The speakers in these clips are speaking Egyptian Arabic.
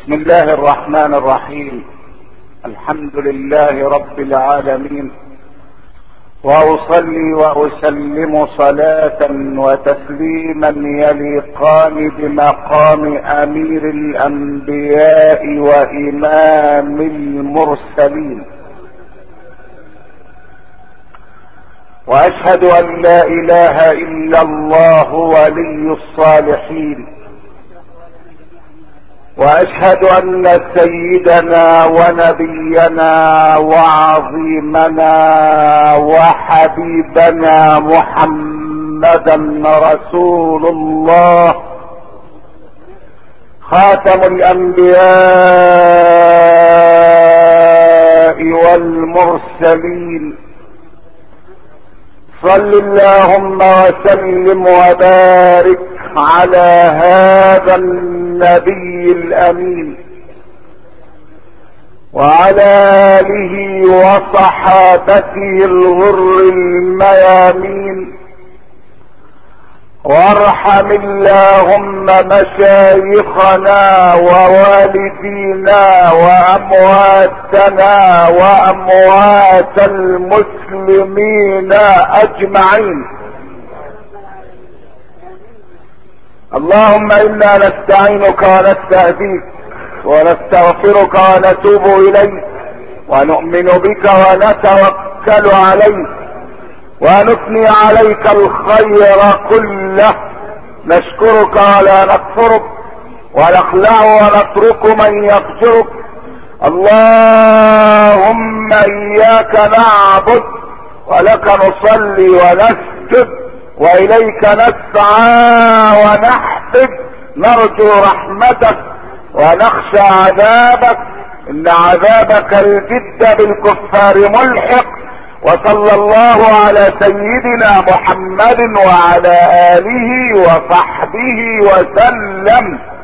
بسم الله الرحمن الرحيم الحمد لله رب العالمين واصلي واسلم صلاه وتسليما يليقان بمقام امير الانبياء وامام المرسلين واشهد ان لا اله الا الله ولي الصالحين واشهد ان سيدنا ونبينا وعظيمنا وحبيبنا محمدا رسول الله خاتم الانبياء والمرسلين صل اللهم وسلم وبارك على هذا النبي الامين وعلى اله وصحابته الغر الميامين وارحم اللهم مشايخنا ووالدينا وامواتنا واموات المسلمين اجمعين اللهم انا نستعينك ونستهديك ونستغفرك ونتوب اليك ونؤمن بك ونتوكل عليك ونثني عليك الخير كله نشكرك ولا نكفرك ونخلع ونترك من يفجرك اللهم اياك نعبد ولك نصلي ونسجد واليك نسعى ونحفد نرجو رحمتك ونخشى عذابك ان عذابك الجد بالكفار ملحق وصلى الله على سيدنا محمد وعلى اله وصحبه وسلم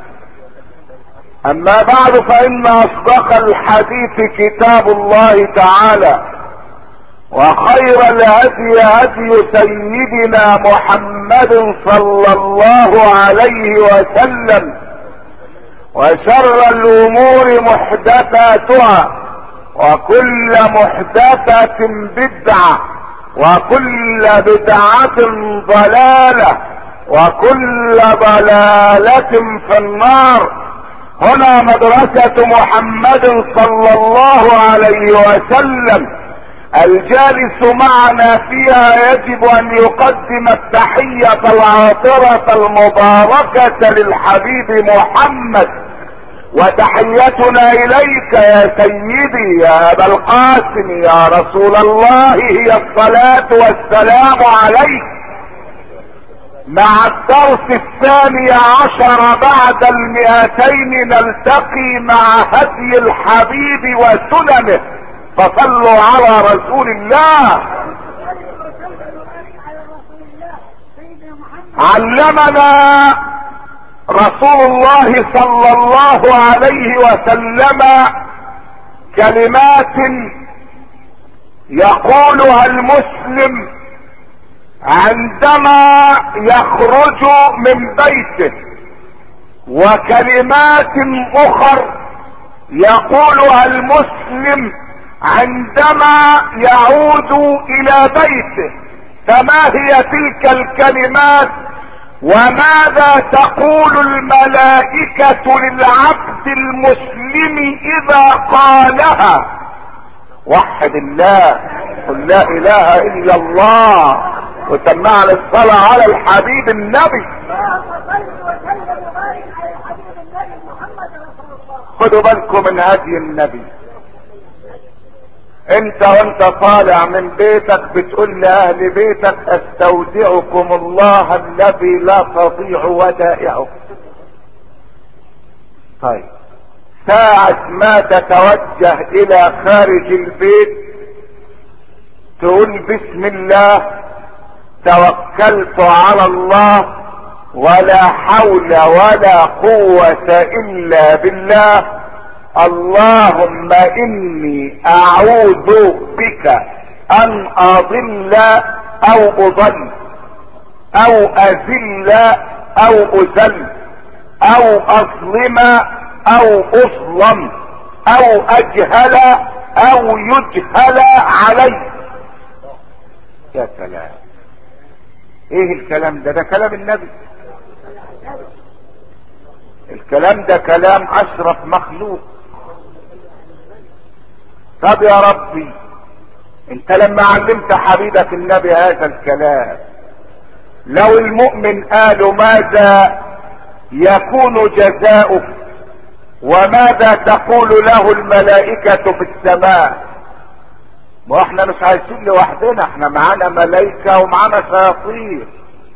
اما بعد فان اصدق الحديث كتاب الله تعالى وخير الهدي هدي سيدنا محمد صلى الله عليه وسلم وشر الامور محدثاتها وكل محدثة بدعة وكل بدعة ضلالة وكل ضلالة في النار هنا مدرسة محمد صلى الله عليه وسلم الجالس معنا فيها يجب ان يقدم التحية العاطرة المباركة للحبيب محمد وتحيتنا اليك يا سيدي يا ابا القاسم يا رسول الله هي الصلاة والسلام عليك مع الدرس الثاني عشر بعد المئتين نلتقي مع هدي الحبيب وسننه فصلوا على رسول الله علمنا رسول الله صلى الله عليه وسلم كلمات يقولها المسلم عندما يخرج من بيته وكلمات اخر يقولها المسلم عندما يعود الى بيته فما هي تلك الكلمات وماذا تقول الملائكة للعبد المسلم اذا قالها وحد الله قل لا اله الا الله وسمعنا الصلاة على الحبيب النبي خدوا بالكم من هدي النبي انت وانت طالع من بيتك بتقول لاهل بيتك استودعكم الله الذي لا تضيع ودائعه طيب ساعة ما تتوجه الى خارج البيت تقول بسم الله توكلت على الله ولا حول ولا قوة الا بالله اللهم اني اعوذ بك ان اضل او اضل او اذل او اذل او اظلم او اظلم او اجهل او يجهل علي يا سلام ايه الكلام ده ده كلام النبي الكلام ده كلام اشرف مخلوق طب يا ربي انت لما علمت حبيبك النبي هذا الكلام لو المؤمن قالوا ماذا يكون جزاؤك وماذا تقول له الملائكة في السماء ما احنا مش عايشين لوحدنا احنا معانا ملائكة ومعانا شياطين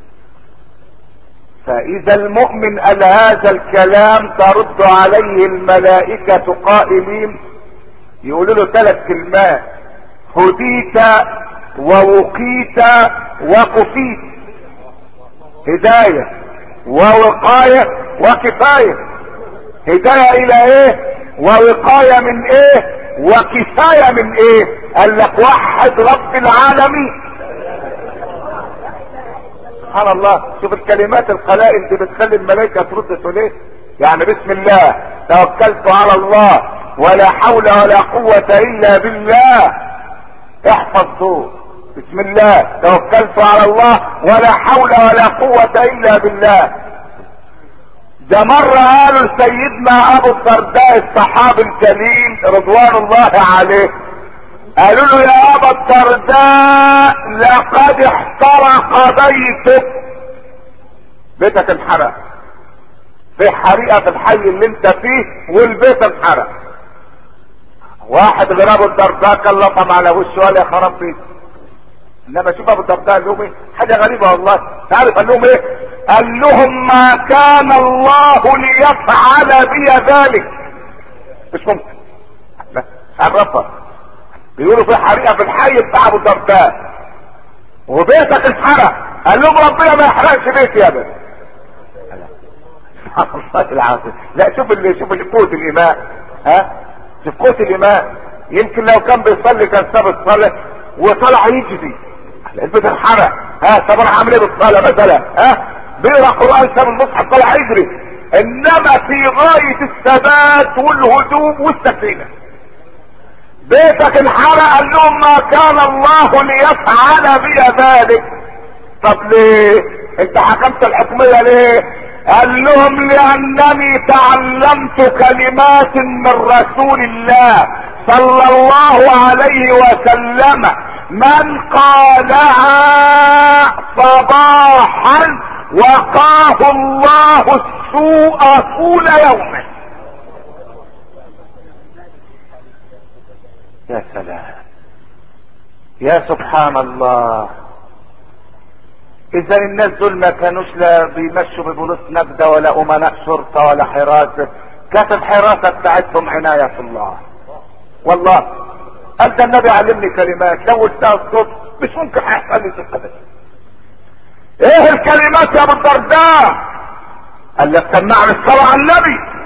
فاذا المؤمن قال هذا الكلام ترد عليه الملائكة قائلين يقولوا له ثلاث كلمات هديت ووقيت وكفيت هداية ووقاية وكفاية هداية الى ايه ووقاية من ايه وكفاية من ايه قال لك وحد رب العالمين سبحان الله شوف الكلمات القلائل دي بتخلي الملائكة ترد تقول ايه يعني بسم الله توكلت على الله ولا حول ولا قوة الا بالله احفظ دول بسم الله توكلت على الله ولا حول ولا قوة الا بالله ده مرة قالوا لسيدنا ابو الدرداء الصحابي الجليل رضوان الله عليه قالوا له يا ابا الدرداء لقد احترق بيتك بيتك انحرق في حريقة في الحي اللي انت فيه والبيت انحرق واحد غير ابو الدرداء كان لطم على وشه ولا يا خراب بيت انما شوف ابو الدرداء قال لهم ايه حاجه غريبه والله تعرف قال لهم ايه قال لهم ما كان الله ليفعل بي ذلك مش ممكن لا عرفها بيقولوا في حريقه في الحي بتاع ابو الدرداء وبيتك انحرق قال لهم ربنا ما يحرقش بيتي يا بني سبحان الله العظيم لا شوف اللي شوف قوه الايمان ها شوف قوه الايمان يمكن لو كان بيصلي كان ساب الصلاه وطلع يجري البيت انحرق ها طب انا عامل ايه بالصلاه مثلا ها بيقرا قران ساب المصحف طلع يجري انما في غايه الثبات والهدوء والسكينه بيتك انحرق قال لهم ما كان الله ليفعل بي ذلك طب ليه انت حكمت الحكميه ليه قال لهم لانني تعلمت كلمات من رسول الله صلى الله عليه وسلم من قالها صباحا وقاه الله السوء طول يومه يا سلام يا سبحان الله اذا الناس دول ما كانوش لا بيمشوا ببوليس نبدة ولا امناء شرطة ولا حراسة كانت الحراسة بتاعتهم عناية الله والله قال ده النبي علمني كلمات لو قلتها الصوت مش ممكن هيحصل لي شيء ابدا ايه الكلمات يا ابو الدرداء قال لك سمعني الصلاة على النبي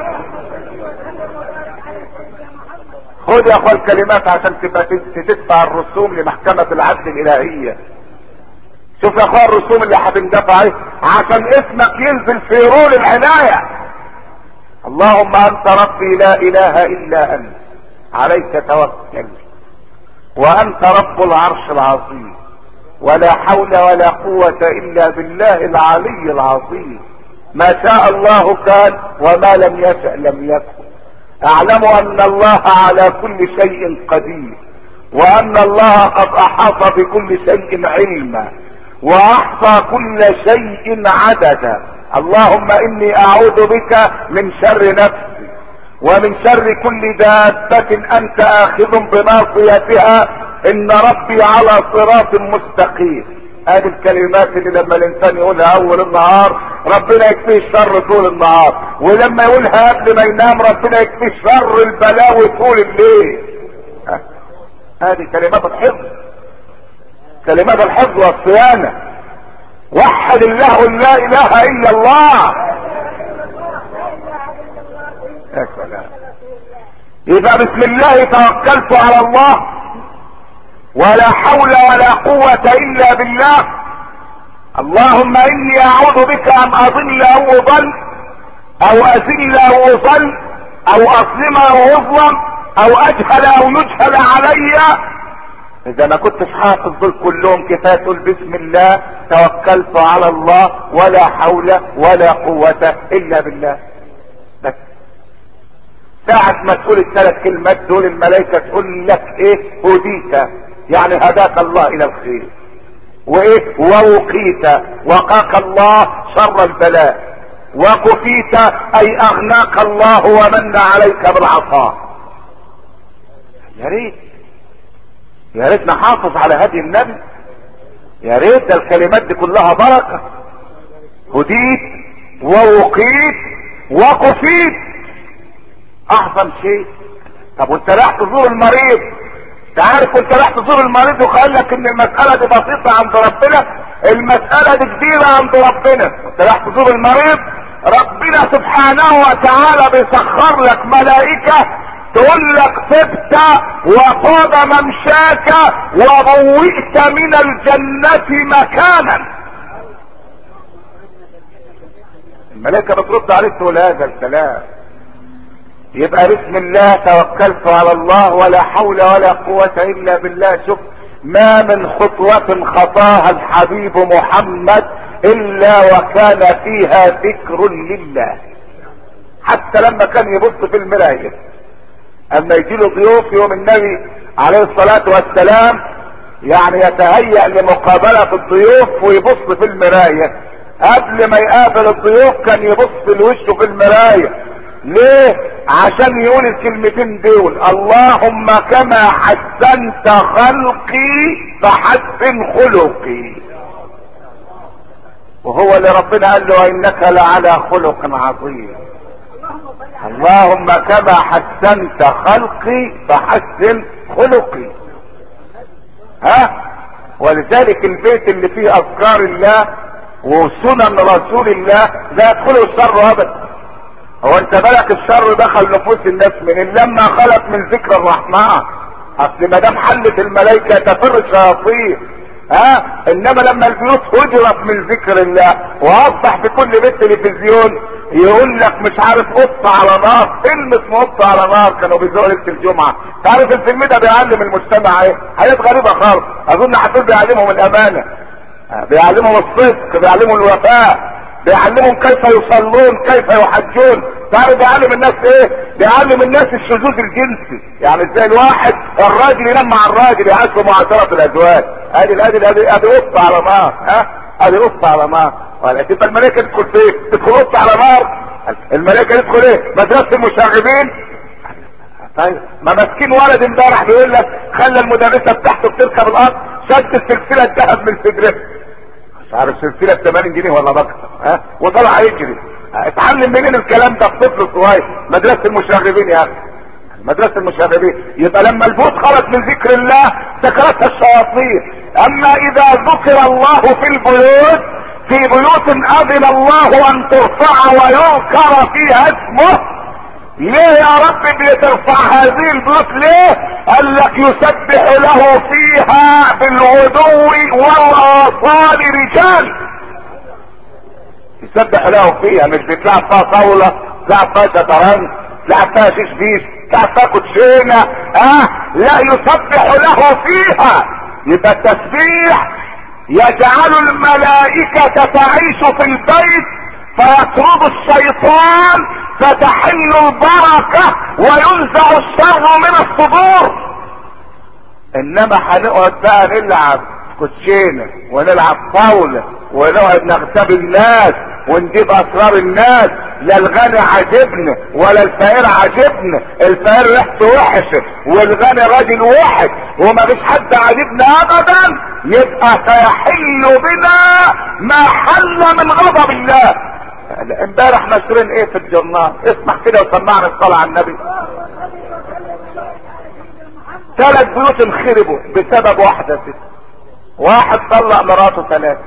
خد يا اخوان الكلمات عشان تبقى تدفع الرسوم لمحكمة العدل الالهية شوف يا اخوان الرسوم اللي هتندفع ايه عشان اسمك ينزل في رول العناية اللهم انت ربي لا اله الا انت عليك توكل وانت رب العرش العظيم ولا حول ولا قوة الا بالله العلي العظيم ما شاء الله كان وما لم يشأ لم يكن اعلم ان الله على كل شيء قدير وان الله قد احاط بكل شيء علما واحصى كل شيء عددا اللهم اني اعوذ بك من شر نفسي ومن شر كل دابة انت اخذ بناصيتها ان ربي على صراط مستقيم ادي الكلمات اللي لما الانسان يقولها اول النهار ربنا يكفيه الشر طول النهار ولما يقولها قبل ما ينام ربنا يكفيه شر البلاوي طول الليل هذه كلمات الحفظ كلمات الحفظ والصيانة وحد الله لا اله الا الله يا سلام يبقى بسم الله توكلت على الله ولا حول ولا قوة الا بالله اللهم اني اعوذ بك ان اضل او اضل او اذل او اضل او اظلم او اظلم او اجهل او يجهل علي اذا ما كنتش حافظ دول كلهم كفايه تقول بسم الله توكلت على الله ولا حول ولا قوه الا بالله بس ساعة ما تقول الثلاث كلمات دول الملائكة تقول لك ايه هديت يعني هداك الله الى الخير وايه ووقيت وقاك الله شر البلاء وكفيت اي اغناك الله ومن عليك بالعطاء يا ريت يا ريت نحافظ على هدي النبي يا ريت ده الكلمات دي كلها بركه هديت ووقيت وكفيت اعظم شيء طب وانت رايح تزور المريض تعرف وانت رايح تزور المريض وقال لك ان المسألة دي بسيطة عند ربنا المسألة دي كبيرة عند ربنا انت رايح تزور المريض ربنا سبحانه وتعالى بيسخر لك ملائكة تقول لك طبت وطاب ممشاك وبوئت من الجنة مكانا الملائكة بترد عليك تقول هذا الكلام يبقى بسم الله توكلت على الله ولا حول ولا قوة الا بالله شوف ما من خطوة خطاها الحبيب محمد الا وكان فيها ذكر لله حتى لما كان يبص في المراية اما يجي له ضيوف يوم النبي عليه الصلاة والسلام يعني يتهيأ لمقابلة الضيوف ويبص في المراية قبل ما يقابل الضيوف كان يبص لوشه في المراية ليه عشان يقول الكلمتين دول اللهم كما حسنت خلقي فحسن خلقي وهو اللي ربنا قال له انك لعلى خلق عظيم اللهم كما حسنت خلقي فحسن خلقي ها ولذلك البيت اللي فيه اذكار الله وسنن رسول الله لا يدخله الشر ابدا هو انت بالك الشر دخل نفوس الناس من لما خلق من ذكر الرحمن اصل ما دام حلت الملائكه تفر الشياطين ها انما لما البيوت هجرت من ذكر الله واصبح في كل بيت تلفزيون يقول لك مش عارف قط على نار فيلم اسمه قط على نار كانوا بيذوقوا ليله الجمعه تعرف الفيلم ده بيعلم المجتمع ايه حاجات غريبه خالص اظن هتقول بيعلمهم الامانه بيعلمهم الصدق بيعلمهم الوفاء بيعلمهم كيف يصلون كيف يحجون تعرف بيعلم الناس ايه بيعلم الناس الشذوذ الجنسي يعني ازاي الواحد الراجل ينام مع الراجل يعيش معاشرة الازواج ادي ادي ادي ادي قط على نار ها ادي قط على نار ولا تبقى الملائكه تدخل فين تدخل قط على نار الملائكه تدخل ايه مدرسه المشاغبين طيب ما مسكين ولد امبارح بيقول لك خلى المدرسه بتاعته بتركب الارض شد السلسله الذهب من صدره مش عارف سلسله ب 80 جنيه ولا اكتر ها وطلع يجري اتعلم منين الكلام ده الطفل الصغير مدرسه المشاغبين يا اخي مدرسه المشاغبين يبقى لما البيوت خرج من ذكر الله سكرتها الشياطين اما اذا ذكر الله في البيوت في بيوت اذن الله ان ترفع ويذكر فيها اسمه ليه يا رب بترفع هذه البيوت ليه قال لك يسبح له فيها بالغدو والاصال رجال يسبح له فيها مش بتلعب فيها طاولة تلعب فيها شطرنج تلعب فيها شيش بيش تلعب فيها كوتشينة اه لا يسبح له فيها يبقى التسبيح يجعل الملائكة تعيش في البيت فيطرد الشيطان فتحل البركة وينزع الشر من الصدور انما هنقعد بقى نلعب كوتشينة ونلعب طاولة ونقعد نغتاب الناس ونجيب اسرار الناس لا الغني عاجبنا ولا الفقير عاجبنا الفقير ريحته وحشه والغني راجل وحش وما فيش حد عاجبنا ابدا يبقى سيحل بنا ما حل من غضب الله امبارح ناشرين ايه في الجرنال اسمع كده وسمعنا الصلاة على النبي ثلاث بيوت انخربوا بسبب واحدة ست واحد طلق مراته ثلاثة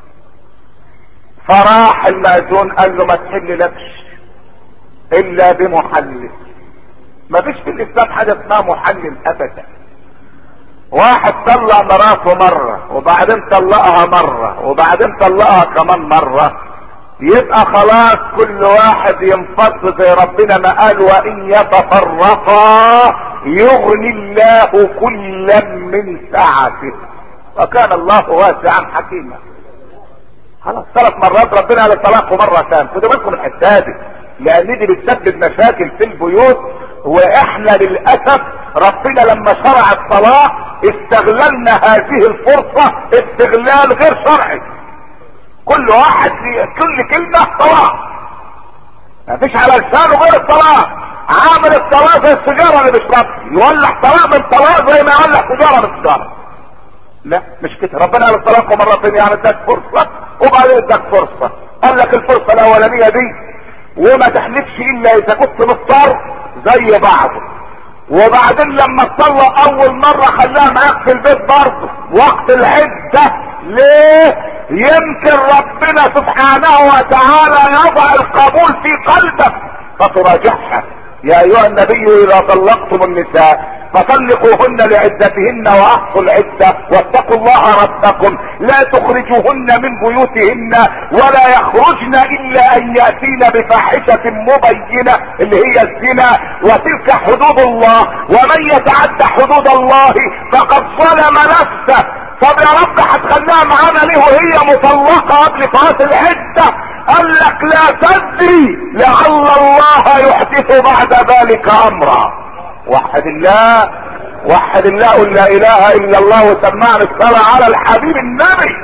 فراح المأذون قال له ما تحل لكش الا بمحلل ما فيش في الاسلام حاجة اسمها محلل ابدا واحد طلق مراته مرة وبعدين طلقها مرة وبعدين طلقها كمان مرة يبقى خلاص كل واحد ينفض زي ربنا ما قال وان يتفرقا يغني الله كلا من سعته وكان الله واسعا حكيما خلاص ثلاث مرات ربنا قال الطلاق مرة ثانية خدوا بالكم الحتة دي لان دي بتسبب مشاكل في البيوت واحنا للاسف ربنا لما شرع الطلاق استغللنا هذه الفرصة استغلال غير شرعي كل واحد كل كلمة طلاق مفيش على لسانه غير الطلاق عامل الطلاق زي السيجارة اللي بيشربها يولع طلاق من طلاق زي ما يولع سيجارة من سيجارة لا مش كده ربنا قال الطلاق مرتين يعني اداك فرصة وبعدين اداك فرصة قال لك الفرصة الاولانية دي وما تحلفش الا اذا كنت مضطر زي بعضه وبعدين لما تطلق اول مرة خلاها معاك في البيت برضه وقت العدة ليه يمكن ربنا سبحانه وتعالى يضع القبول في قلبك فتراجعها يا ايها النبي اذا طلقتم النساء فطلقوهن لعدتهن واحصوا العدة واتقوا الله ربكم لا تخرجوهن من بيوتهن ولا يخرجن الا ان يأتين بفاحشة مبينة اللي هي الزنا وتلك حدود الله ومن يتعدى حدود الله فقد ظلم نفسه طب يا رب هتخليها معانا ليه وهي مطلقة قبل فوات العدة قال لك لا تدري لعل الله يحدث بعد ذلك امرا وحد الله وحد الله قل لا اله الا الله وسمعنا الصلاة على الحبيب النبي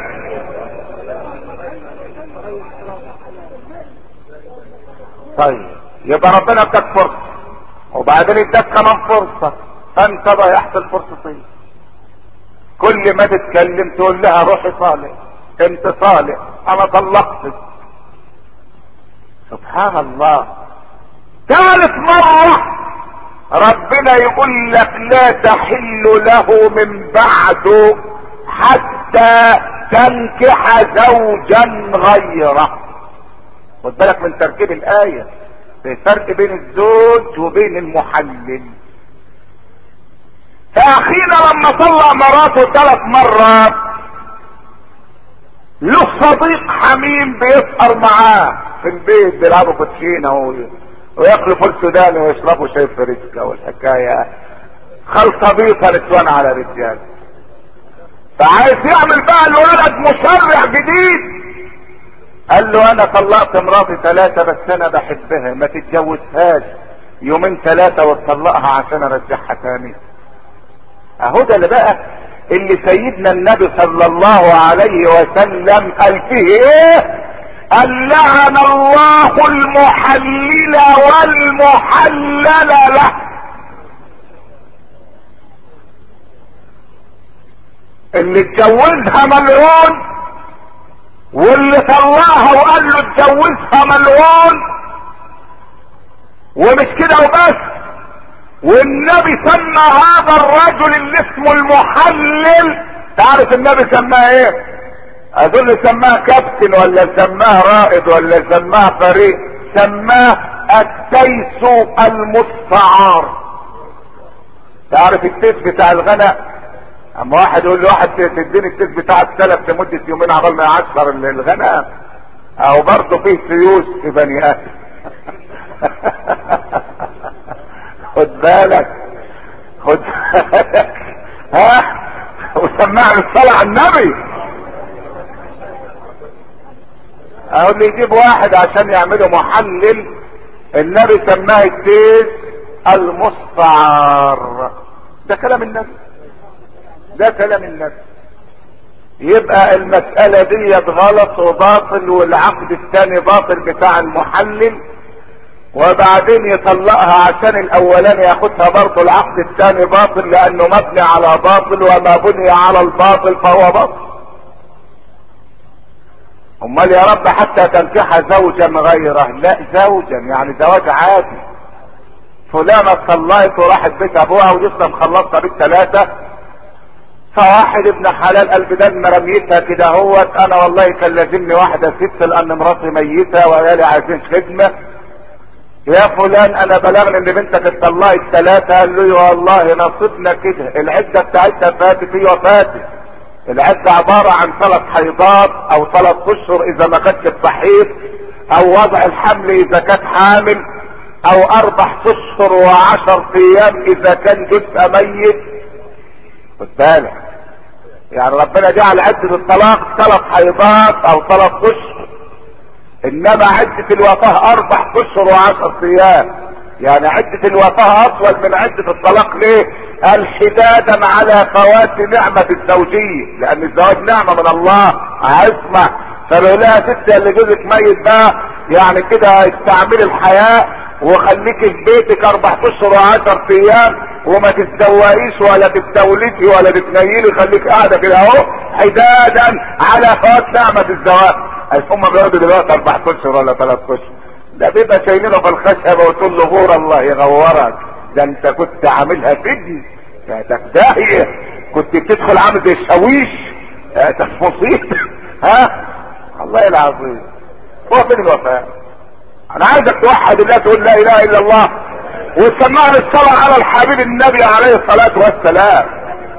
طيب يبقى ربنا اداك فرصة وبعدين اداك كمان فرصة فانت ضيعت الفرصتين كل ما تتكلم تقول لها روحي صالح انت صالح انا طلقتك سبحان الله ثالث مرة ربنا يقول لك لا تحل له من بعده حتى تنكح زوجا غيره خد بالك من تركيب الآية في فرق بين الزوج وبين المحلل فأخينا لما طلق مراته ثلاث مرات له صديق حميم بيسهر معاه في البيت بيلعبوا كوتشينه وياكلوا فول سوداني ويشربوا شاي فريسكا والحكايه خلطه بيضه نسوان على رجال فعايز يعمل بقى الولد مشرع جديد قال له انا طلقت مراتي ثلاثة بس انا بحبها ما تتجوزهاش يومين ثلاثة وتطلقها عشان ارجعها تاني اهو ده اللي بقى اللي سيدنا النبي صلى الله عليه وسلم قال فيه ايه قال لعن الله المحلل والمحلل له اللي اتجوزها ملعون واللي طلعها وقال له اتجوزها ملعون ومش كده وبس والنبي سمى هذا الرجل اللي اسمه المحلل تعرف النبي سماه ايه اظن سماه كابتن ولا سماه رائد ولا سماه فريق سماه التيس المستعار تعرف التيس بتاع الغنى اما واحد يقول لواحد تديني التيس بتاع السلف لمدة يومين عقبال ما يعشر الغنى او برضه فيه سيوس في بني ادم خد بالك خد بالك ها وسمعني الصلاة على النبي اقول لي يجيب واحد عشان يعمله محلل النبي سماه التيس المستعار ده كلام النبي ده كلام النبي يبقى المسألة دي غلط وباطل والعقد الثاني باطل بتاع المحلل وبعدين يطلقها عشان الاولاني ياخدها برضه العقد الثاني باطل لانه مبني على باطل وما بني على الباطل فهو باطل امال يا رب حتى تنكح زوجا غيره لا زوجا يعني زواج عادي فلانة طلقت وراحت بيت ابوها ولسه مخلصها بيت ثلاثة فواحد ابن حلال قال بدل ما رميتها كده هوت انا والله كان لازمني واحدة ست لان مراتي ميتة وعيالي عايزين خدمة يا فلان انا بلغني ان بنتك اتطلقت ثلاثة قال له والله نصيبنا كده العدة بتاعتها فاتت هي فاتت العدة عبارة عن ثلاث حيضات او ثلاث اشهر اذا ما كانتش بصحيح او وضع الحمل اذا كانت حامل او اربع اشهر وعشر ايام اذا كان جثة ميت خد بالك يعني ربنا جعل عدة الطلاق ثلاث حيضات او ثلاث اشهر انما عدة الوفاة اربع اشهر وعشر ايام يعني عدة الوفاة اطول من عدة الطلاق ليه قال حدادا على فوات نعمة الزوجية لان الزواج نعمة من الله عصمة فلو لها ست اللي جوزك ميت بقى يعني كده استعملي الحياة وخليكي في بيتك اربع اشهر وعشر ايام وما تتزوقيش ولا تتولدي ولا تتنيلي خليك قاعده كده اهو حدادا على فوات نعمه الزواج هم بيقعدوا دلوقتي اربع اشهر ولا ثلاث اشهر ده بيبقى شايلينه في الخشبه وتقول له غور الله يغورك ده انت كنت عاملها فدي ده داهيه كنت بتدخل عامل زي الشاويش ده مصيبه ها الله العظيم هو فين الوفاء انا عايزك توحد الله تقول لا اله الا الله وتسمعني الصلاة على الحبيب النبي عليه الصلاة والسلام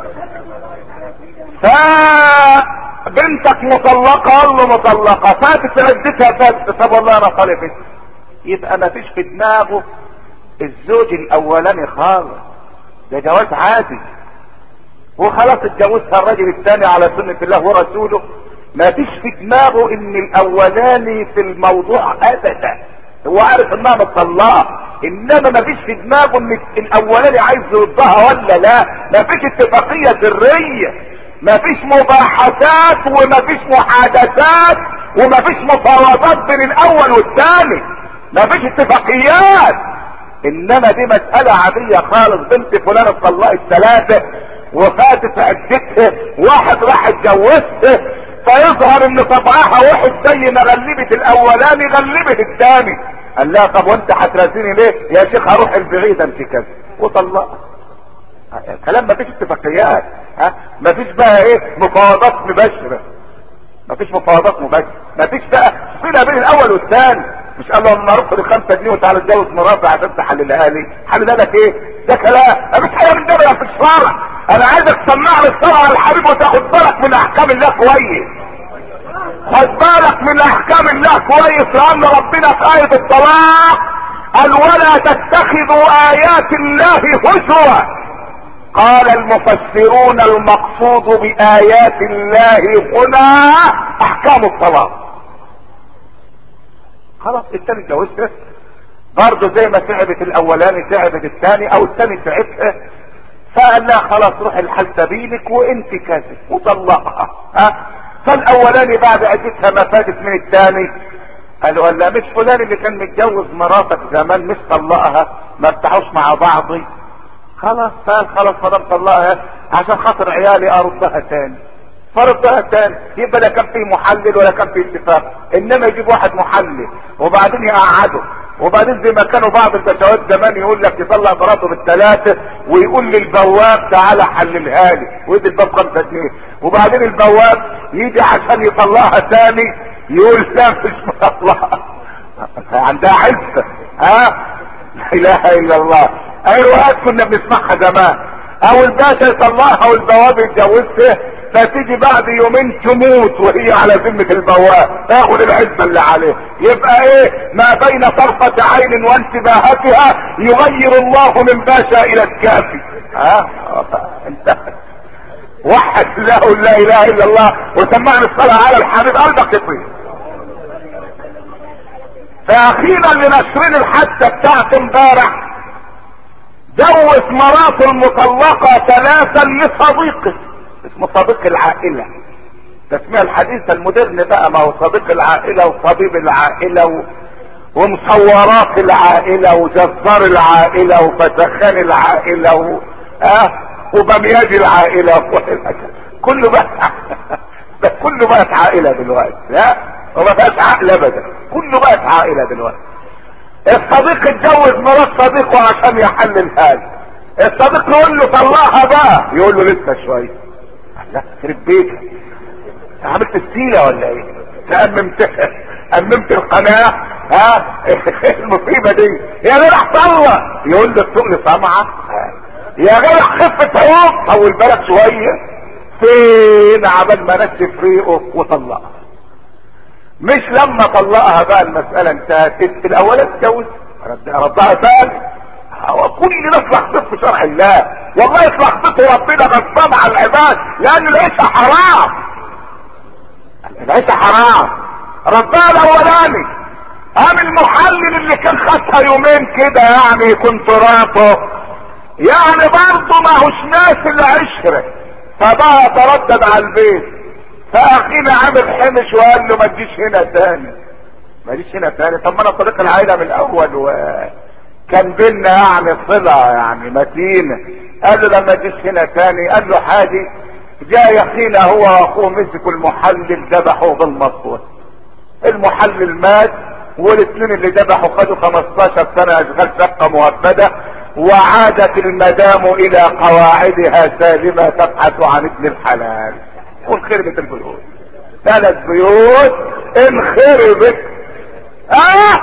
فبنتك مطلقة الله مطلقة فاتت عدتها فاتت طب والله انا طالب يبقى ما فيش في دماغه الزوج الاولاني خالص ده جواز عادي وخلاص اتجوزها الراجل الثاني على سنة الله ورسوله ما فيش في دماغه ان الاولاني في الموضوع ابدا هو عارف انها مطلقه انما ما فيش في دماغه ان الاولاني عايز يردها ولا لا ما فيش اتفاقيه سريه ما فيش مباحثات وما فيش محادثات وما فيش مفاوضات بين الاول والثاني ما فيش اتفاقيات انما دي مسألة عادية خالص بنت فلان اتطلقت ثلاثة وفاتت عدتها واحد راح اتجوزها فيظهر ان طبعها وحش زي ما غلبت الاولاني غلبت الثاني قال لها طب وانت هترازيني ليه يا شيخ هروح البعيد انت كذا وطلقها كلام ما فيش اتفاقيات ها ما فيش بقى ايه مفاوضات مباشره ما فيش مفاوضات مباشره ما فيش بقى صله بين الاول والثاني مش قال له انا اروح خمسة جنيه وتعالى اتجوز مراتي عشان تحللها لي حللها لك ايه ده كلام مفيش حاجه من ده في الشرع انا عايزك تسمعني الصلاه على الحبيب وتاخد بالك من احكام الله كويس خد بالك من احكام الله كويس لان ربنا في آية الطلاق قال ولا تتخذوا ايات الله هزوا قال المفسرون المقصود بايات الله هنا احكام الطلاق خلاص التاني اتجوزت برضه زي ما تعبت الاولاني تعبت الثاني او الثاني تعبت فقال لها خلاص روح الحال سبيلك وانت كذب وطلقها ها فالاولاني بعد عدتها ما فاتت من الثاني قالوا قال لا مش فلان اللي كان متجوز مراتك زمان مش طلقها ما ارتاحوش مع بعضي خلاص قال خلاص ما دام طلقها عشان خاطر عيالي اردها تاني فردها تاني يبقى لا كان في محلل ولا كان في اتفاق انما يجيب واحد محلل وبعدين يقعده وبعدين زي ما كانوا بعض البشوات زمان يقول لك يطلع مراته بالثلاثة ويقول للبواب تعالى حللها لي ويدي الباب خمسة جنيه وبعدين البواب يجي عشان يطلعها تاني يقول لا مش مطلعها عندها عزة ها لا اله الا الله اي روايات كنا بنسمعها زمان او الباشا يطلعها والبواب يتجوزها فتيجي بعد يومين تموت وهي على ذمة البواب تاخد العزة اللي عليه يبقى ايه ما بين طرفة عين وانتباهتها يغير الله من باشا الى الكافي ها انت وحد له لا اله الا الله وسمعنا الصلاة على الحبيب قلبك يطير فاخيرا لنشرين الحادثة بتاعت امبارح جوز مراته المطلقة ثلاثا لصديقه اسمه صديق العائلة تسمية الحديث المودرن بقى ما هو صديق العائلة وطبيب العائلة و... ومصورات العائلة وجزار العائلة وفتخان العائلة و... اه وبمياج العائلة كله بقى ده كله بقت عائلة دلوقتي لا وما بقاش عقل ابدا كله بقت عائلة دلوقتي الصديق اتجوز مرات صديقه عشان يحلل هذا الصديق يقول له طلعها بقى يقول له لسه شويه لا خرب بيتك عملت السيلة ولا ايه تأممت أممت القناة ها المصيبة دي يا جدع طلع يقول له التقل سمعة يا جدع خفة عوق طول بالك شوية فين عمل ما نشف ريقه وطلقها مش لما طلقها بقى المسألة انتهت الاول اتجوز ردها ثاني هو كل ده اصلح في شرع الله والله اصلح خطته ربنا غصبان على العباد لان العيشة حرام العيشة حرام ردها الاولاني قام المحلل اللي كان خدها يومين كده يعني كنت راطه يعني برضه ما هوش ناس العشرة فبقى تردد على البيت فاخينا عامل حمش وقال له ما تجيش هنا تاني ما تجيش هنا تاني طب ما انا طريق العائله من الاول وكان بينا يعني صله يعني متينه قال له لما تجيش هنا تاني قال له حاجه جاء يخينا هو واخوه مسكوا المحلل ذبحوه بالمصوت المحلل مات والاثنين اللي ذبحوا خدوا 15 سنه اشغال شقه مؤبده وعادت المدام الى قواعدها سالمه تبحث عن ابن الحلال وانخربت البيوت ثلاث بيوت انخربت اه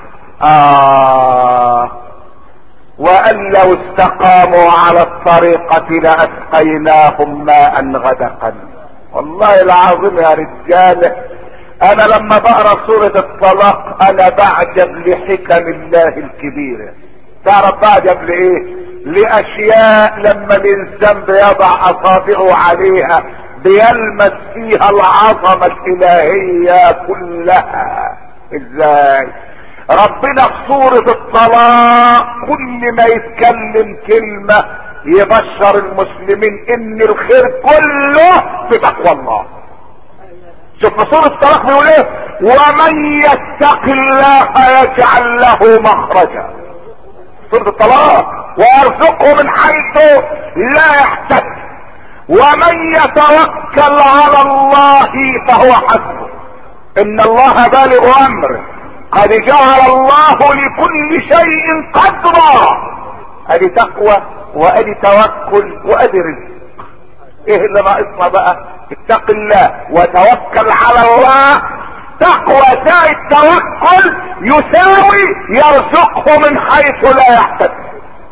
اه وان لو استقاموا على الطريقة لاسقيناهم ماء غدقا والله العظيم يا رجال انا لما بقرا سورة الطلاق انا بعجب لحكم الله الكبيرة تعرف بعجب لايه لاشياء لما الانسان بيضع اصابعه عليها بيلمس فيها العظمة الالهية كلها ازاي ربنا في سورة الطلاق كل ما يتكلم كلمة يبشر المسلمين ان الخير كله في تقوى الله شوف في سورة الطلاق بيقول ايه ومن يتق الله يجعل له مخرجا سورة الطلاق ويرزقه من حيث لا يحتسب ومن يتوكل على الله فهو حسبه ان الله بالغ امره قد جعل الله لكل شيء قدرا ادي تقوى وادي توكل وادي رزق ايه اللي ناقصنا بقى اتق الله وتوكل على الله تقوى زائد توكل يساوي يرزقه من حيث لا يحتسب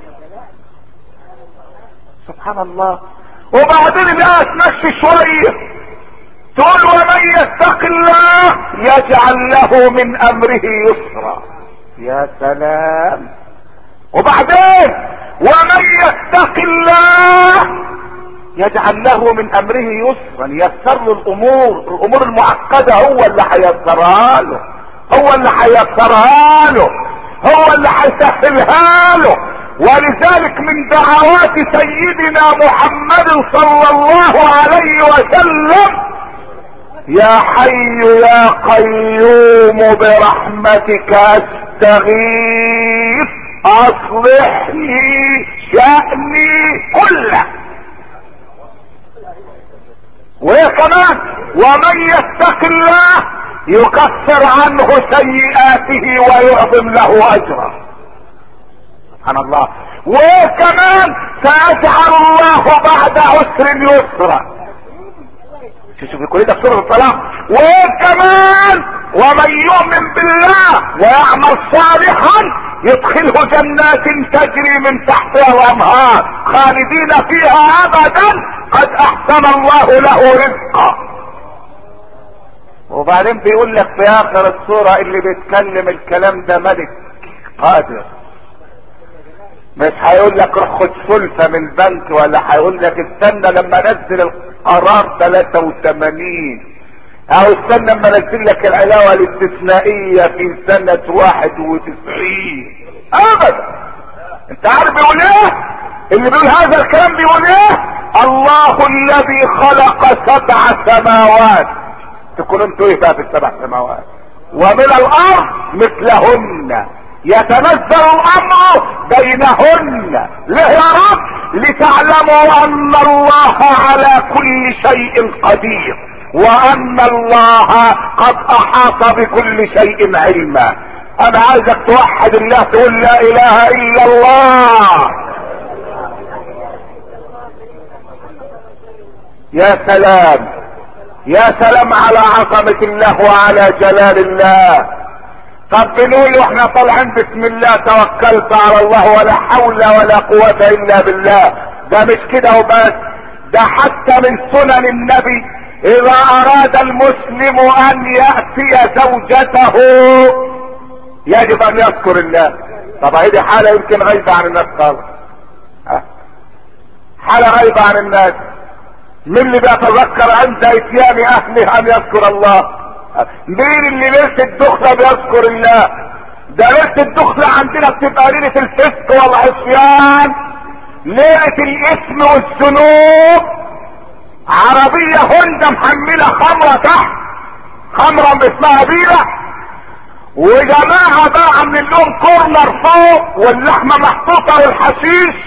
سبحان الله وبعدين الآية تمشي شوية تقول ومن يتق الله يجعل له من امره يسرا يا سلام وبعدين ومن يتق الله يجعل له من امره يسرا يسر له الامور الامور المعقدة هو اللي هيسرها له هو اللي هيسرها له هو اللي هيسهلها له ولذلك من دعوات سيدنا محمد صلى الله عليه وسلم يا حي يا قيوم برحمتك استغيث اصلح لي شأني كله وهي كمان ومن يتق الله يكفر عنه سيئاته ويعظم له اجره سبحان الله وكمان سيجعل الله بعد عسر يسرا شوف كل ده في سوره الطلاق وكمان ومن يؤمن بالله ويعمل صالحا يدخله جنات تجري من تحتها الانهار خالدين فيها ابدا قد احسن الله له رزقا وبعدين بيقول لك في اخر السوره اللي بيتكلم الكلام ده ملك قادر مش هيقول لك روح خد سلفة من البنك ولا هيقول لك استنى لما انزل القرار 83 او استنى لما انزل لك العلاوة الاستثنائية في سنة 91 ابدا انت عارف بيقول ايه اللي بيقول هذا الكلام بيقول ايه الله الذي خلق سبع سماوات تكون انتوا ايه بقى في السبع سماوات ومن الارض مثلهن يتنزل الامر بينهن ليه يا رب لتعلموا ان الله على كل شيء قدير وان الله قد احاط بكل شيء علما انا عايزك توحد الله تقول لا اله الا الله يا سلام يا سلام على عظمة الله وعلى جلال الله طب بنقول واحنا طالعين بسم الله توكلت على الله ولا حول ولا قوة الا بالله ده مش كده وبس ده حتى من سنن النبي اذا اراد المسلم ان يأتي زوجته يجب ان يذكر الله طب هذه حالة يمكن غايبة عن الناس خالص حالة غايبة عن الناس من اللي بيتذكر عند اتيان اهله ان يذكر الله مين اللي ليلة الدخلة بيذكر الله ده ليلة الدخلة عندنا بتبقى ليلة الفسق والعصيان ليلة الاثم والذنوب عربية هوندا محملة خمرة تحت خمرة اسمها بيرة وجماعة بقى عاملين لهم كورنر فوق واللحمة محطوطة والحشيش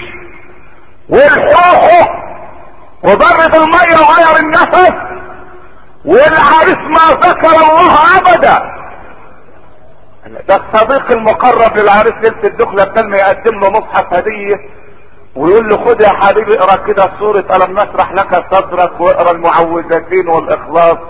والحوحو وضرب المية وغير النفس والعريس ما ذكر الله ابدا ده الصديق المقرب للعريس ليلة الدخلة كان يقدم له مصحف هدية ويقول له خد يا حبيبي اقرا كده سورة ألم نشرح لك صدرك واقرا المعوذتين والإخلاص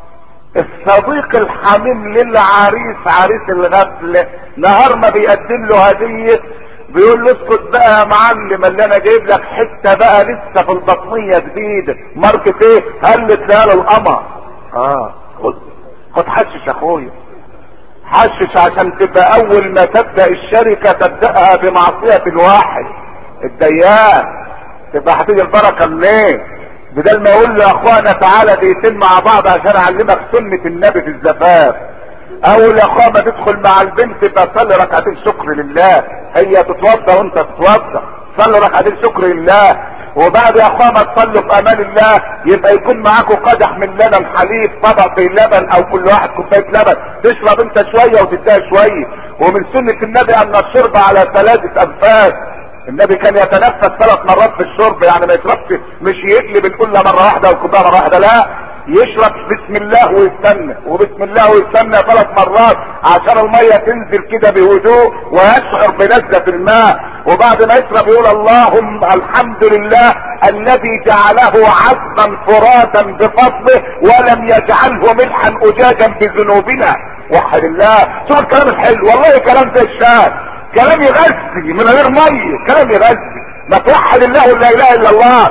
الصديق الحميم للعريس عريس الغفلة نهار ما بيقدم له هدية بيقول له اسكت بقى يا معلم اللي انا جايب لك حته بقى لسه في البطنيه جديده ماركه ايه؟ هلت ليال القمر اه خد خد حشش يا اخويا حشش عشان تبقى اول ما تبدا الشركه تبداها بمعصيه الواحد الديان تبقى هتيجي البركه منين؟ بدل ما يقول له يا اخوانا تعالى دقيقتين مع بعض عشان اعلمك سنه النبي في الزفاف اول يا اخوان ما تدخل مع البنت يبقى صلي ركعتين شكر لله هي تتوضا وانت تتوضا صلي ركعتين شكر لله وبعد يا اخوان ما تصلوا في امان الله يبقى يكون معاكم قدح من لبن حليب طبق في لبن او كل واحد كوبايه لبن تشرب انت شويه وتديها شويه ومن سنه النبي ان الشرب على ثلاثه انفاس النبي كان يتنفس ثلاث مرات في الشرب يعني ما يشربش مش يقلب الكل مره واحده والكوبايه مره واحده لا يشرب بسم الله ويستنى وبسم الله ويستنى ثلاث مرات عشان المية تنزل كده بهدوء ويشعر بلذة الماء وبعد ما يشرب يقول اللهم الحمد لله الذي جعله عذبا فراتا بفضله ولم يجعله ملحا اجاجا بذنوبنا وحد الله شوف الكلام الحلو والله كلام زي الشاي كلام يغذي من غير ميه كلام يغذي ما توحد الله ولا اله الا الله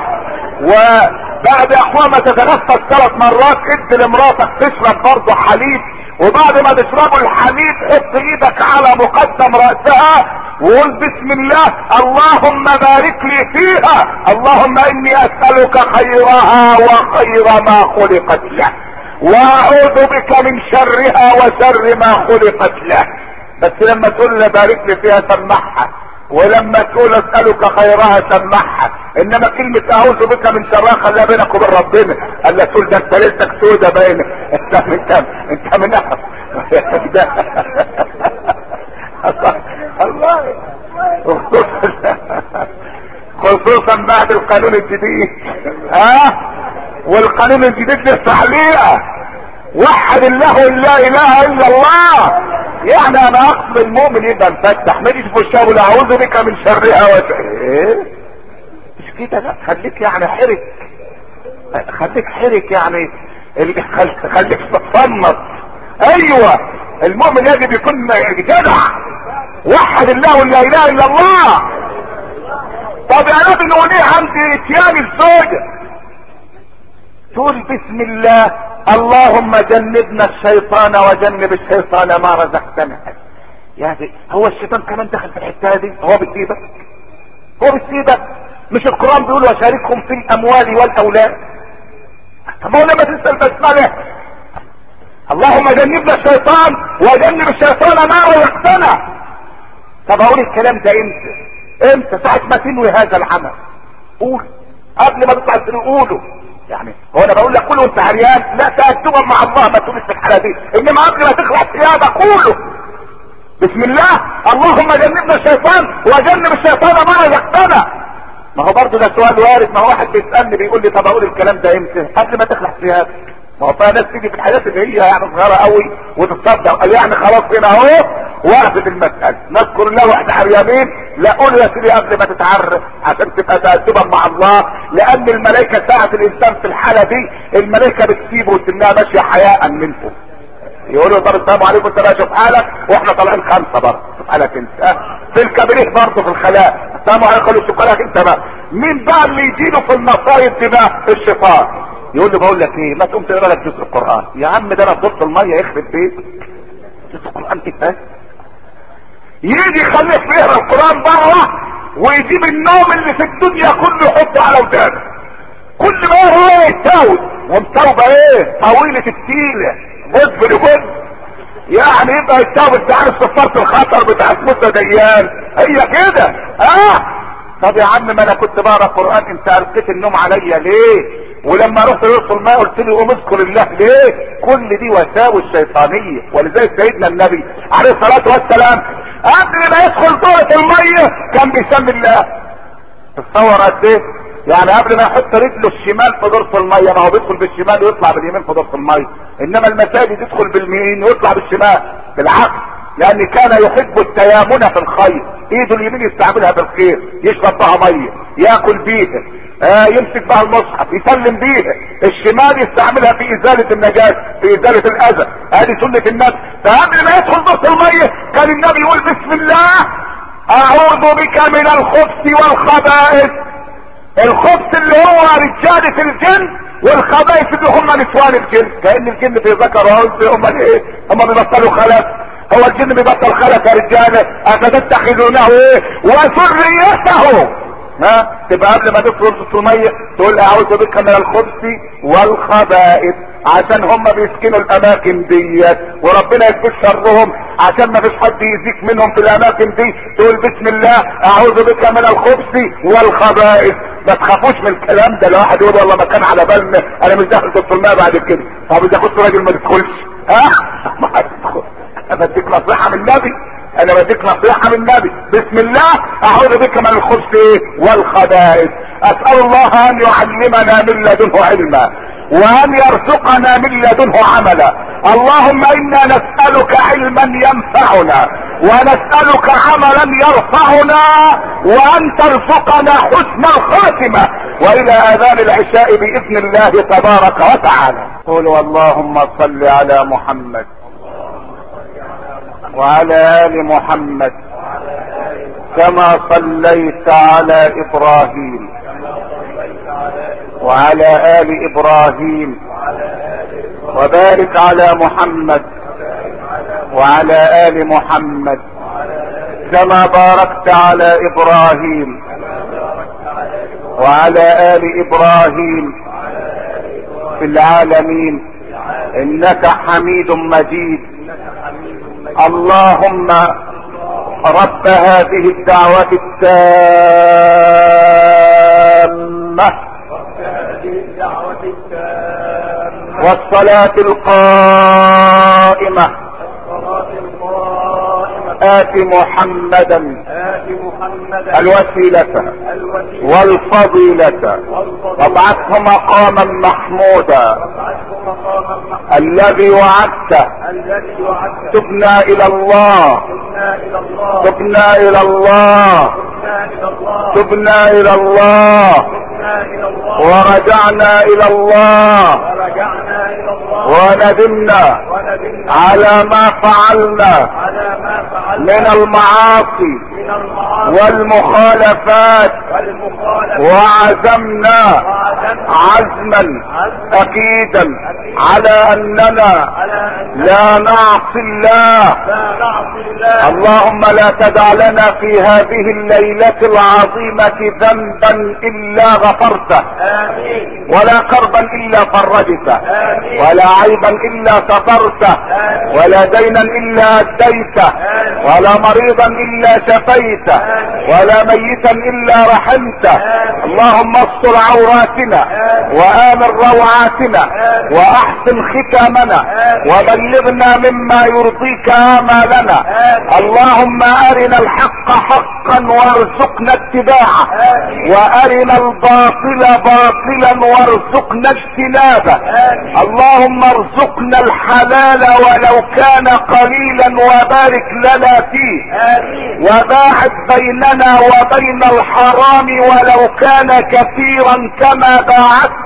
وبعد يا اخوان ما تتنفس ثلاث مرات ادي لمراتك تشرب برضه حليب وبعد ما تشربوا الحليب حط ايدك على مقدم رأسها وقول بسم الله اللهم بارك لي فيها اللهم اني اسألك خيرها وخير ما خلقت له واعوذ بك من شرها وشر ما خلقت له بس لما تقول لي بارك لي فيها سمعها ولما تقول اسألك خيرها سمعها انما كلمة اعوذ بك من شرها خليها بينك وبين ربنا قال لك تقول ده انت ليلتك سودة باينة انت انت انت من الله خصوصا بعد القانون الجديد ها والقانون الجديد لسه عليها وحد الله لا اله الا الله يعني انا اقصد المؤمن يبقى مفتح ما يجيش في وشه اعوذ بك من شرها وش ايه مش كده لا خليك يعني حرك خليك حرك يعني خليك تصنط ايوه المؤمن يجب يكون جدع وحد الله ولا اله الا الله طب يا نبي نقول ايه عند اتيان الزوجه تقول بسم الله اللهم جنبنا الشيطان وجنب الشيطان ما رزقتنا يعني هو الشيطان كمان دخل في الحته دي هو بيسيبك هو بيسيبك مش القران بيقول وشاركهم في الاموال والاولاد طب هو لما تسال بسمله اللهم جنبنا الشيطان وجنب الشيطان ما رزقتنا طب اقول الكلام ده امتى امتى ساعه ما تنوي هذا العمل قول قبل ما تطلع تقوله يعني هو انا بقول لك كله وانت عريان لا تأدبا مع الله ما تقولش في الحالة دي انما قبل ما تخلع ثيابك قوله بسم الله اللهم جنبنا الشيطان وجنب الشيطان ما رزقتنا ما هو برضه ده سؤال وارد ما هو واحد بيسالني بيقول لي طب اقول الكلام ده امتى قبل ما تخلع ثيابك ما هو فيها ناس تيجي في الحاجات اللي هي يعني صغيره قوي وتتصدق قال يعني خلاص هنا اهو وقفت المسألة نذكر الله واحنا عريانين لا قول يا سيدي قبل ما تتعرف عشان تبقى تأدبا مع الله لان الملائكة ساعة الانسان في الحالة دي الملائكة بتسيبه وتنها ماشية حياء منكم يقولوا طب السلام عليكم انت بقى شوف حالك واحنا طالعين خمسة برضه شوف حالك انت في الكبريت برضه في الخلاء السلام عليكم شوف حالك انت بقى مين بقى اللي يجيله في المصايب دي بقى الشيطان يقول له بقول لك ايه ما تقوم تقرا لك جزء القران يا عم ده انا في دورة الميه يخرب بيتك جزء القران ايه ده يجي يخليك يقرا القران بره ويجيب النوم اللي في الدنيا كله يحطه على ودانه كل ما هو يتاوب ومتوبه ايه طويله التيله بص لبص يعني يبقى يتاوب انت عارف صفارة الخطر بتاعت موسى ديان هي كده اه طب يا عم ما انا كنت بقرا قران انت القيت النوم عليا ليه ولما رحت يوصل ما قلت لي قوم اذكر الله ليه كل دي وساوس شيطانيه ولذلك سيدنا النبي عليه الصلاه والسلام قبل ما يدخل دورة الميه كان بيسمي الله تصور قد ايه يعني قبل ما يحط رجله الشمال في دورة الميه ما هو بيدخل بالشمال ويطلع باليمين في دورة الميه انما المساجد يدخل باليمين ويطلع بالشمال بالعكس لان كان يحب التيامن في الخير ايده اليمين يستعملها بالخير يشرب بها ميه ياكل بيها آه يمسك بها المصحف يسلم بيها الشمال يستعملها في ازالة النجاسة في ازالة الاذى هذه سنة النبي فقبل ما يدخل دورة الميه كان النبي يقول بسم الله اعوذ بك من الخبث والخبائث الخبث اللي هو رجالة الجن والخبائث اللي هم نسوان الجن كأن الجن في ذكر وانثى هم ايه هم بيبطلوا خلف هو الجن بيبطل خلف يا رجاله افتتخذونه ايه وذريته ها تبقى قبل ما تدخل في الميه تقول اعوذ بك من الخبث والخبائث عشان هم بيسكنوا الاماكن ديت وربنا يكفي شرهم عشان ما فيش حد يزيك منهم في الاماكن دي تقول بسم الله اعوذ بك من الخبث والخبائث ما تخافوش من الكلام ده لو واحد يقول والله ما كان على بالنا انا مش داخل دكتور الماء بعد كده طب اذا كنت راجل ما تدخلش ها ما تدخل انا بديك نصيحه من النبي انا بديك نصيحه من النبي بسم الله اعوذ بك من الخبث والخبائث اسال الله ان يعلمنا من لدنه علما وان يرزقنا من لدنه عملا اللهم انا نسألك علما ينفعنا ونسألك عملا يرفعنا وان ترزقنا حسن الخاتمة والى اذان العشاء باذن الله تبارك وتعالى قولوا اللهم صل على محمد وعلى ال محمد كما صليت على ابراهيم وعلى ال ابراهيم وبارك على محمد وعلى ال محمد كما باركت على ابراهيم وعلى ال ابراهيم في العالمين انك حميد مجيد اللهم رب هذه الدعوة التامة والصلاة القائمة آت محمدا الوسيلة والفضيلة وابعثه مقاما محمودا الذي وعدته تبنا الى الله تبنا الى الله تبنا الى الله ورجعنا الى الله وندمنا على ما فعلنا من المعاصي والمخالفات وعزمنا عزما اكيدا على اننا لا نعصي الله اللهم لا تدع لنا في هذه الليلة العظيمة ذنبا الا غفرته ولا كربا الا فرجته ولا عيبا الا سترته ولا دينا الا اديته ولا مريضا الا شفيته ولا ميتا الا رحمته اللهم استر عوراتنا وامن روعاتنا واحسن ختامنا وبلغنا مما يرضيك امالنا اللهم ارنا الحق حقا وارزقنا اتباعه وارنا الباطل باطلا وارزقنا اجتنابه اللهم ارزقنا الحلال ولو كان قليلا وبارك لنا فيه وباعد بيننا وبين الحرام ولو كان كثيرا كما باعدت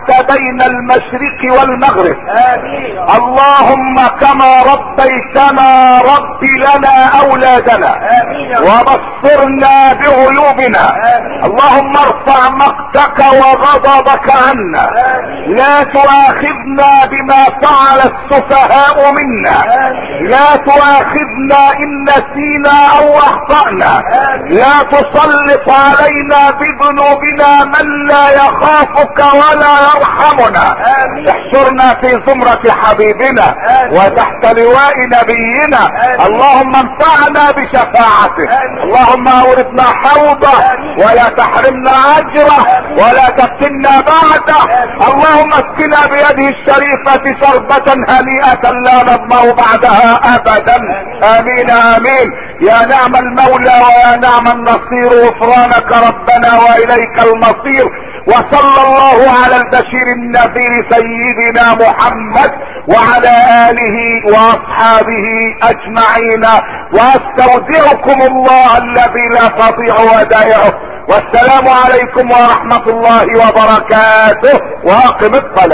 جمعت بين المشرق والمغرب امين اللهم كما ربيتنا رب لنا اولادنا امين يا رب. وبصرنا بعيوبنا آمين. اللهم ارفع مقتك وغضبك عنا امين لا تؤاخذنا بما فعل السفهاء منا امين لا تؤاخذنا ان نسينا او اخطأنا آمين. لا تسلط علينا بذنوبنا من لا يخافك ولا يرحمنا آمين. احشرنا في زمرة حبيبنا آمين. وتحت لواء نبينا آمين. اللهم انفعنا بشفاعته آمين. اللهم اوردنا حوضه آمين. ولا تحرمنا اجره آمين. ولا تفتنا بعده آمين. اللهم اسقنا بيده الشريفة شربة هنيئة لا نظمأ بعدها ابدا امين امين يا نعم المولى ويا نعم النصير غفرانك ربنا واليك المصير وصلى الله على البشير النذير سيدنا محمد وعلى اله واصحابه اجمعين واستودعكم الله الذي لا تضيع ودائعه والسلام عليكم ورحمة الله وبركاته واقم الصلاة